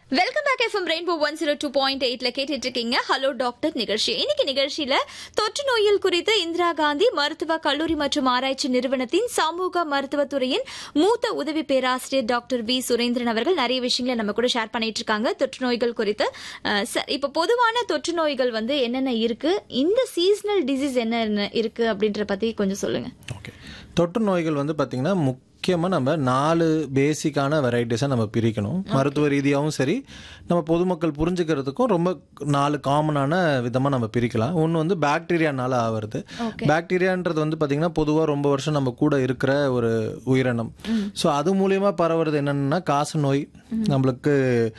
welcome back FM rainbow one zero two point எயிட்ல கேட்டுட்டு இருக்கீங்க ஹலோ டாக்டர் நிகழ்ச்சி இன்னைக்கு நிகழ்ச்சியில தொற்று நோயில் குறித்து இந்திரா காந்தி மருத்துவ கல்லூரி மற்றும் ஆராய்ச்சி நிறுவனத்தின் சமூக மருத்துவத்துறையின் மூத்த உதவி பேராசிரியர் டாக்டர் வி சுரேந்திரன் அவர்கள் நிறைய விஷயங்களை நம்ம கூட ஷேர் பண்ணிட்டு இருக்காங்க தொற்று நோய்கள் குறித்து அஹ், ச- இப்ப பொதுவான தொற்று நோய்கள் வந்து என்னென்ன இருக்கு இந்த சீசனல் டிசீஸ் என்னென்ன இருக்கு அப்படின்ற பத்தி கொஞ்சம் சொல்லுங்க ஓகே தொற்று நோய்கள் வந்து பார்த்திங்கன்னா முக்கியமாக நம்ம நாலு பேசிக்கான வெரைட்டிஸை நம்ம பிரிக்கணும் மருத்துவ ரீதியாகவும் சரி நம்ம பொதுமக்கள் புரிஞ்சுக்கிறதுக்கும் ரொம்ப நாலு காமனான விதமாக நம்ம பிரிக்கலாம் ஒன்று வந்து பாக்டீரியானால ஆவறது பாக்டீரியான்றது வந்து பார்த்திங்கன்னா பொதுவாக ரொம்ப வருஷம் நம்ம கூட இருக்கிற ஒரு உயிரினம் ஸோ அது மூலியமா பரவுறது என்னென்னா காச நோய் நம்மளுக்கு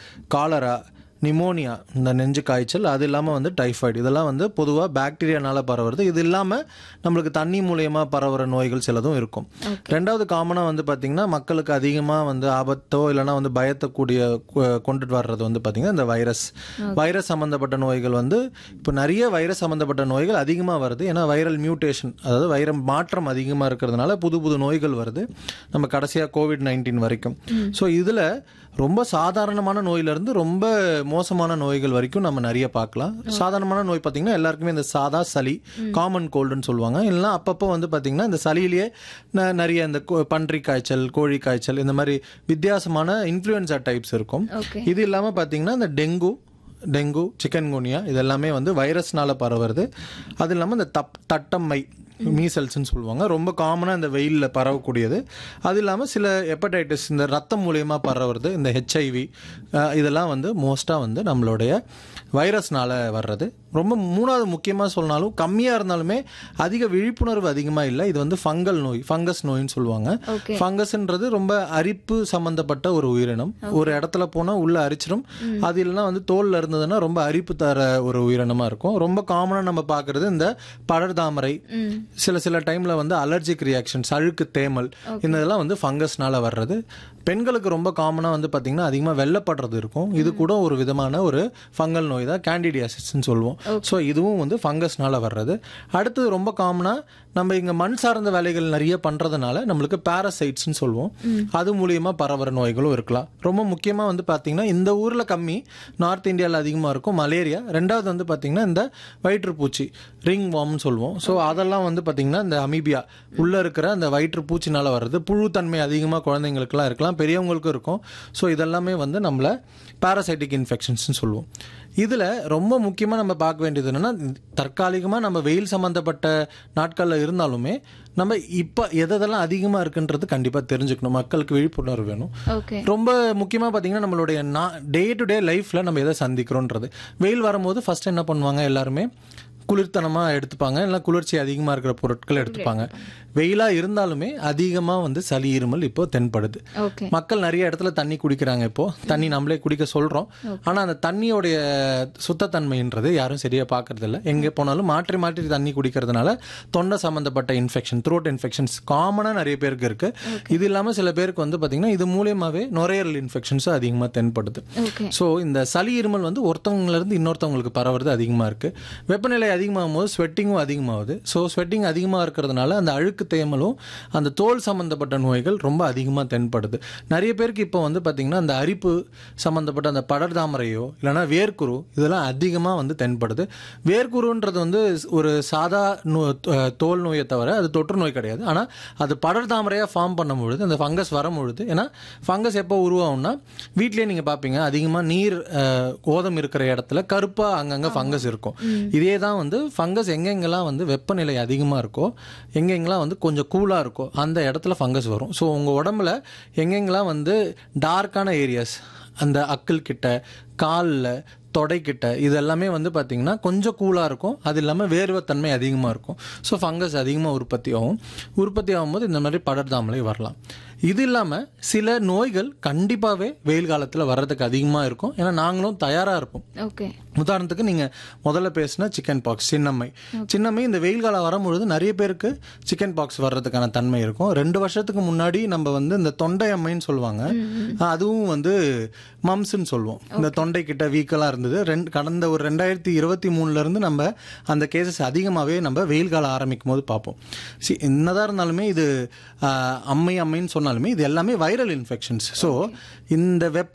காலரா நிமோனியா இந்த நெஞ்சு காய்ச்சல் அது இல்லாமல் வந்து டைஃபாய்டு இதெல்லாம் வந்து பொதுவாக பாக்டீரியானால பரவுறது இது இல்லாமல் நம்மளுக்கு தண்ணி மூலியமா பரவுற நோய்கள் சிலதும் இருக்கும் ரெண்டாவது காமனாக வந்து பார்த்திங்கன்னா மக்களுக்கு அதிகமாக வந்து ஆபத்தோ இல்லைன்னா வந்து பயத்தக்கூடிய கொ- கொண்டுட்டு வர்றது வந்து பார்த்திங்கன்னா இந்த வைரஸ் வைரஸ் சம்மந்தப்பட்ட நோய்கள் வந்து இப்போ நிறைய வைரஸ் சம்மந்தப்பட்ட நோய்கள் அதிகமாக வருது ஏன்னா வைரல் மியூட்டேஷன் அதாவது வைரம் மாற்றம் அதிகமாக இருக்கிறதுனால புது புது நோய்கள் வருது நம்ம கடைசியாக கோவிட் நைன்டீன் வரைக்கும் ஸோ இதில் ரொம்ப சாதாரணமான நோயிலிருந்து ரொம்ப மோசமான நோய்கள் வரைக்கும் நம்ம நிறைய பார்க்கலாம் சாதாரணமான நோய் பார்த்தீங்கன்னா எல்லாருக்குமே இந்த சாதா சளி காமன் கோல்டுன்னு சொல்லுவாங்க இல்லைன்னா அப்பப்போ வந்து பார்த்தீங்கன்னா இந்த சளியிலேயே ந- நிறைய இந்த கோ- பன்றி காய்ச்சல் கோழி காய்ச்சல் இந்த மாதிரி வித்தியாசமான இன்ஃப்ளூயன்சா டைப்ஸ் இருக்கும் ஓகே இது இல்லாமல் பார்த்தீங்கன்னா இந்த டெங்கு டெங்கு சிக்கன்குனியா இது எல்லாமே வந்து வைரஸ்னால பரவுறது அது இல்லாமல் இந்த தப் தட்டம்மை மீசல்ஸ்னு சொல்லுவாங்க ரொம்ப காமனாக இந்த வெயிலில் பரவக்கூடியது அது இல்லாமல் சில ஹெப்படைட்டிஸ் இந்த ரத்தம் மூலியமாக பரவுறது இந்த ஹெச்ஐவி இதெல்லாம் வந்து மோஸ்ட்டாக வந்து நம்மளுடைய வைரஸ்னால வர்றது ரொம்ப மூணாவது முக்கியமாக சொன்னாலும் கம்மியாக இருந்தாலுமே அதிக விழிப்புணர்வு அதிகமாக இல்லை இது வந்து ஃபங்கல் நோய் ஃபங்கஸ் நோயின்னு சொல்லுவாங்க ஓகே ஃபங்கஸ்ன்றது ரொம்ப அரிப்பு சம்பந்தப்பட்ட ஒரு உயிரினம் ஒரு இடத்துல போனா உள்ள அரிச்சிடும் அது இல்லைன்னா வந்து தோல்ல இருந்ததுன்னா ரொம்ப அரிப்பு தர ஒரு உயிரினமா இருக்கும் ரொம்ப காமனா நம்ம பார்க்கிறது இந்த படர்தாமரை சில சில டைம்ல வந்து அலர்ஜிக் ரியாக்ஷன்ஸ் அழுக்கு தேமல் இந்த இதெல்லாம் வந்து ஃபங்கஸ்னால வர்றது பெண்களுக்கு ரொம்ப காமனா வந்து பாத்தீங்கன்னா அதிகமா வெள்ளப்படுறது இருக்கும் இது கூட ஒரு விதமான ஒரு ஃபங்கல் நோய் தான் கேண்டிடியாசிஸ்ன்னு சொல்லுவோம் ஸோ இதுவும் வந்து ஃபங்கஸ்னால வர்றது அடுத்தது ரொம்ப காமனா நம்ம இங்க மண் சார்ந்த வேலைகள் நிறைய பண்றதுனால நம்மளுக்கு பாரசைட்ஸ்னு சொல்லுவோம் அது மூலியமா பரவுற நோய்களும் இருக்கலாம் ரொம்ப முக்கியமா வந்து பாத்தீங்கன்னா இந்த ஊர்ல கம்மி நார்த் இந்தியாவில் அதிகமா இருக்கும் மலேரியா ரெண்டாவது வந்து பாத்தீங்கன்னா இந்த வயிற்றுப்பூச்சி ரிங் வார்ம்னு சொல்லுவோம் ஸோ அதெல்லாம் வந்து பாத்தீங்கன்னா இந்த அமீபியா உள்ள இருக்கிற அந்த வயிற்றுப்பூச்சினால வர்றது புழுத்தன்மை அதிகமாக குழந்தைங்களுக்குலாம் இருக்கலாம் பெரியவங்களுக்கும் இருக்கும் ஸோ இதெல்லாமே வந்து நம்மள பாராசைட்டிக் இன்ஃபெக்ஷன்ஸ்னு சொல்லுவோம் இதில் ரொம்ப முக்கியமாக நம்ம பார்க்க வேண்டியது என்னன்னா தற்காலிகமாக நம்ம வெயில் சம்மந்தப்பட்ட நாட்களில் இருந்தாலுமே நம்ம இப்போ எதெல்லாம் அதிகமாக இருக்குன்றது கண்டிப்பாக தெரிஞ்சுக்கணும் மக்களுக்கு விழிப்புணர்வு வேணும் ஓகே ரொம்ப முக்கியமாக பார்த்தீங்கன்னா நம்மளுடைய டே டு டே லைஃப்பில் நம்ம எதை சந்திக்கிறோன்றது வெயில் வரும்போது ஃபர்ஸ்ட் என்ன பண்ணுவாங்க எல்லாருமே குளிர்த்தனமாக எடுத்துப்பாங்க இல்லை குளிர்ச்சி அதிகமாக இருக்கிற பொருட்கள் எடுத்துப்பாங்க வெயிலாக இருந்தாலுமே அதிகமாக வந்து சளி இருமல் இப்போ தென்படுது ஓகே மக்கள் நிறைய இடத்துல தண்ணி குடிக்கிறாங்க இப்போ தண்ணி நம்மளே குடிக்க சொல்றோம் ஆனா அந்த தண்ணியோடைய சுத்தத்தன்மைன்றது யாரும் சரியா பார்க்கறது இல்ல எங்க போனாலும் மாற்றி மாற்றி தண்ணி குடிக்கிறதுனால தொண்டை சம்பந்தப்பட்ட இன்ஃபெக்ஷன் த்ரோட் இன்ஃபெக்ஷன்ஸ் காமனா நிறைய பேருக்கு இருக்கு இது இல்லாம சில பேருக்கு வந்து பாத்தீங்கன்னா இது மூலியமாவே நுரையீரல் இன்ஃபெக்ஷன்ஸும் அதிகமா தென்படுது ஓகே ஸோ இந்த சளி இருமல் வந்து ஒருத்தவங்கல இருந்து இன்னொருத்தவங்களுக்கு பரவுறது அதிகமாக இருக்கு வெப்பநிலை அதிகமாகும் போது ஸ்வெட்டிங்கும் அதிகமாகுது ஸோ ஸ்வெட்டிங் அதிகமாக இருக்கிறதுனால அந்த அழுக்கு தேமலும் அந்த தோல் சம்பந்தப்பட்ட நோய்கள் ரொம்ப அதிகமாக தென்படுது நிறைய பேருக்கு இப்போ வந்து பார்த்தீங்கன்னா அந்த அரிப்பு சம்பந்தப்பட்ட அந்த படர்தாமரையோ இல்லைன்னா வேர்க்குரு இதெல்லாம் அதிகமாக வந்து தென்படுது வேர்க்குருன்றது வந்து ஒரு சாதா நோ அஹ் தோல் நோயை தவிர அது தொற்று நோய் கிடையாது ஆனால் அது படர்தாமரையாக ஃபார்ம் பண்ணும் பொழுது அந்த ஃபங்கஸ் வரும் பொழுது ஏன்னா ஃபங்கஸ் எப்போ உருவாகும்னா வீட்லயே நீங்கள் பார்ப்பீங்க அதிகமாக நீர் அஹ், ஓதம் இருக்கிற இடத்துல கருப்பாக அங்கங்கே ஃபங்கஸ் இருக்கும் இதே தான் வந்து ஃபங்கஸ் எங்கெங்கெல்லாம் வந்து வெப்பநிலை அதிகமாக இருக்கோ எங்கெங்கெல்லாம் வந்து கொஞ்சம் கூலாக இருக்கோ அந்த இடத்துல ஃபங்கஸ் வரும் ஸோ உங்கள் உடம்புல எங்கெங்கெல்லாம் வந்து டார்க்கான ஏரியாஸ் அந்த அக்கிள் கிட்ட காலில் தொடைக்கிட்ட இது எல்லாமே வந்து பார்த்தீங்கன்னா கொஞ்சம் கூலாக இருக்கும் அது இல்லாமல் வேர்வைத்தன்மை அதிகமாக இருக்கும் ஸோ ஃபங்கஸ் அதிகமாக உற்பத்தி ஆகும் உற்பத்தி ஆகும்போது இந்த மாதிரி படர்தாமலை வரலாம் இது இல்லாமல் சில நோய்கள் கண்டிப்பாகவே வெயில் காலத்தில் வர்றதுக்கு அதிகமாக இருக்கும் ஏன்னா நாங்களும் தயாராக இருப்போம் ஓகே உதாரணத்துக்கு நீங்கள் முதல்ல பேசின சிக்கன் பாக்ஸ் சின்னம்மை சின்னம்மை இந்த வெயில் காலம் வரும்பொழுது நிறைய பேருக்கு சிக்கன் பாக்ஸ் வர்றதுக்கான தன்மை இருக்கும் ரெண்டு வருஷத்துக்கு முன்னாடி நம்ம வந்து இந்த தொண்டை அம்மைன்னு சொல்லுவாங்க அதுவும் வந்து மம்ஸ்ன்னு சொல்லுவோம் இந்த தொண்டை கிட்ட வீக்கெல்லாம் இருந்தது ரெண்டு கடந்த ஒரு ரெண்டாயிரத்தி இருபத்தி மூணுல இருந்து நம்ம அந்த கேசஸ் அதிகமாகவே நம்ம வெயில் காலம் ஆரம்பிக்கும் போது பார்ப்போம் சி என்னதான் இருந்தாலுமே இது ஆஹ், அம்மை அம்மைன்னு சொன்னாலுமே இது எல்லாமே வைரல் இன்ஃபெக்ஷன்ஸ் ஸோ இந்த வெப்ப